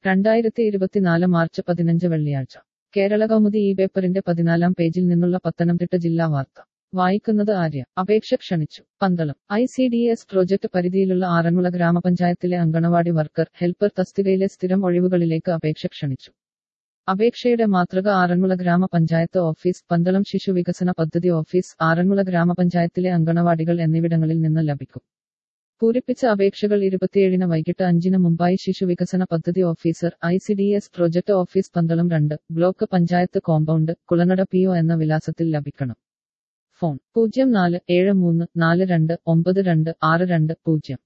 രണ്ടായിരത്തി ഇരുപത്തിനാല് മാർച്ച് പതിനഞ്ച് വെള്ളിയാഴ്ച കേരള കൗമുദി ഈ പേപ്പറിന്റെ പതിനാലാം പേജിൽ നിന്നുള്ള പത്തനംതിട്ട ജില്ലാ വാർത്ത വായിക്കുന്നത് ആര്യ അപേക്ഷ ക്ഷണിച്ചു Pandalam I C D S project പരിധിയിലുള്ള ആറന്മുള ഗ്രാമപഞ്ചായത്തിലെ അങ്കണവാടി വർക്കർ ഹെൽപ്പർ തസ്തികയിലെ സ്ഥിരം ഒഴിവുകളിലേക്ക് അപേക്ഷ ക്ഷണിച്ചു അപേക്ഷയുടെ മാതൃക ആറന്മുള ഗ്രാമപഞ്ചായത്ത് ഓഫീസ് പന്തളം ശിശു വികസന പദ്ധതി ഓഫീസ് ആറന്മുള ഗ്രാമപഞ്ചായത്തിലെ അങ്കണവാടികൾ എന്നിവിടങ്ങളിൽ നിന്ന് ലഭിക്കും പൂരിപ്പിച്ച അപേക്ഷകൾ ഇരുപത്തിയേഴിന് വൈകിട്ട് അഞ്ചിന് മുമ്പായി ശിശു വികസന പദ്ധതി officer I C D S project office Pandalam രണ്ട് block panchayat compound Kulanada P O എന്ന വിലാസത്തിൽ ലഭിക്കണം ഫോൺ പൂജ്യം നാല് ഏഴ് മൂന്ന് നാല് രണ്ട് ഒമ്പത് രണ്ട് ആറ് രണ്ട് പൂജ്യം